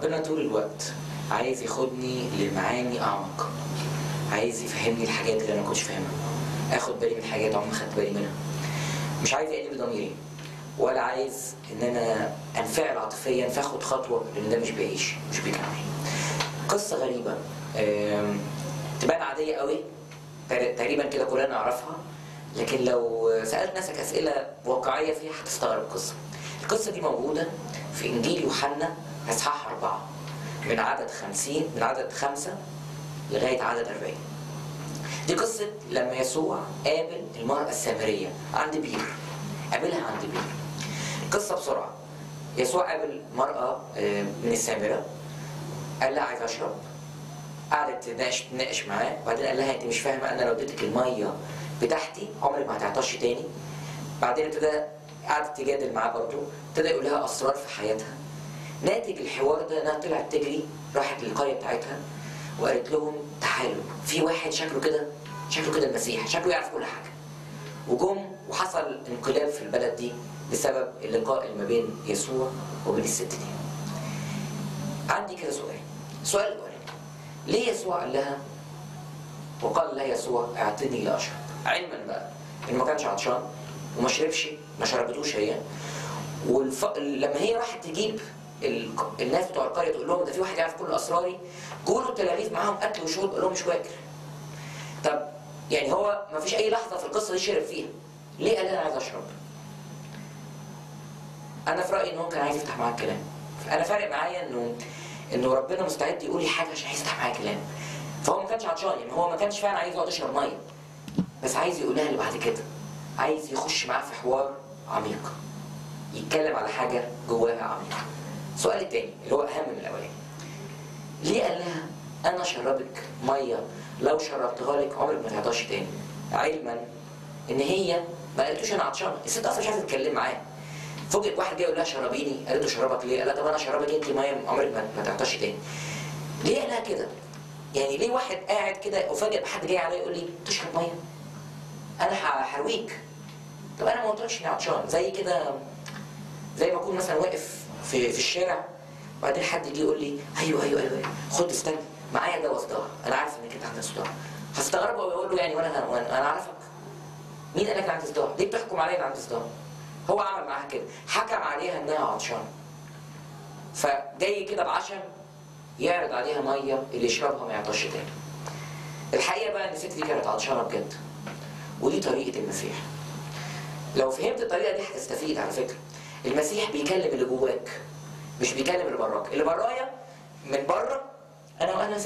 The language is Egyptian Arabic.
ربنا طول الوقت عايز ياخدني لمعاني اعمق عايز يفهمني الحاجات اللي انا ما كنتش فاهمها اخد بالي من حاجات عمري ما خدت بالي منها مش عايز يقلب ضميري ولا عايز ان انا انفعل عاطفيا فاخد خطوه لان ده مش بيعيش مش بيكمل قصه غريبه آم، تبان عاديه قوي تق- تقريبا كده كلنا نعرفها لكن لو سالت نفسك اسئله واقعيه فيها هتستغرب القصه القصه دي موجوده في انجيل يوحنا اصحاح اربعه من عدد خمسين من عدد خمسه لغايه عدد 40 دي قصه لما يسوع قابل المراه السامريه عند بير قابلها عند بير القصه بسرعه يسوع قابل مرأة آه، من السامرة قال لها عايز أشرب قعدت تناقش تناقش معاه وبعدين قال لها أنت مش فاهمة أنا لو اديتك المية بتاعتي عمرك ما هتعطشي تاني بعدين ابتدى قعدت تجادل معاه برضه ابتدى يقول لها أسرار في حياتها ناتج الحوار ده انها طلعت تجري راحت للقريه بتاعتها وقالت لهم تعالوا في واحد شكله كده شكله كده المسيح شكله يعرف كل حاجه وجم وحصل انقلاب في البلد دي بسبب اللقاء اللي ما بين يسوع وبين الست دي عندي كده سؤال السؤال الاولاني ليه يسوع قال لها وقال لها يسوع اعطني لاشرب علما بقى انه ما كانش عطشان وما شربش ما شربتوش هي والف... لما هي راحت تجيب ال... الناس بتوع القريه تقول لهم ده في واحد يعرف كل اسراري جولوا التلاميذ معاهم اكل وشرب قال لهم مش واكل طب يعني هو ما فيش اي لحظه في القصه دي شرب فيها ليه قال انا عايز اشرب انا في رايي ان هو كان عايز يفتح معاك كلام انا فارق معايا انه انه ربنا مستعد يقول لي حاجه عشان عايز يفتح معايا كلام فهو ما كانش عطشان يعني هو ما كانش فعلا عايز يقعد يشرب ميه بس عايز يقولها اللي بعد كده عايز يخش معاه في حوار عميق يتكلم على حاجه جواها عميقه السؤال التاني اللي هو اهم من الاولاني ليه قال لها انا شربك ميه لو شربتها لك عمرك ما تعطش تاني علما ان هي ما قالتوش انا عطشانه الست اصلا مش عايزه تتكلم معاه فوجئ واحد جاي يقول لها شربيني قالت له شربك ليه؟ قال لها طب انا شربك انت ميه عمرك ما ما تعطش تاني ليه قال لها كده؟ يعني ليه واحد قاعد كده وفجأة بحد جاي عليا يقول لي تشرب ميه؟ انا هحرويك طب انا ما قلتلكش اني عطشان زي كده زي ما اكون مثلا واقف في في الشارع وبعدين حد يجي يقول لي ايوه ايوه ايوه خد استنى معايا دواء صداع انا عارف انك انت عندك صداع هستغربه ويقول له يعني وانا وانا انا عارفك مين قال لك عندي صداع؟ ليه بتحكم عليا ان عندي صداع؟ هو عمل معاها كده حكم عليها انها عطشانه فجاي كده بعشم يعرض عليها ميه اللي يشربها ما يعطش تاني الحقيقه بقى ان الست دي كانت عطشانه بجد ودي طريقه المسيح لو فهمت الطريقه دي هتستفيد على فكره المسيح بيكلم اللي جواك مش بيكلم اللي براك اللي برايا من بره انا وانا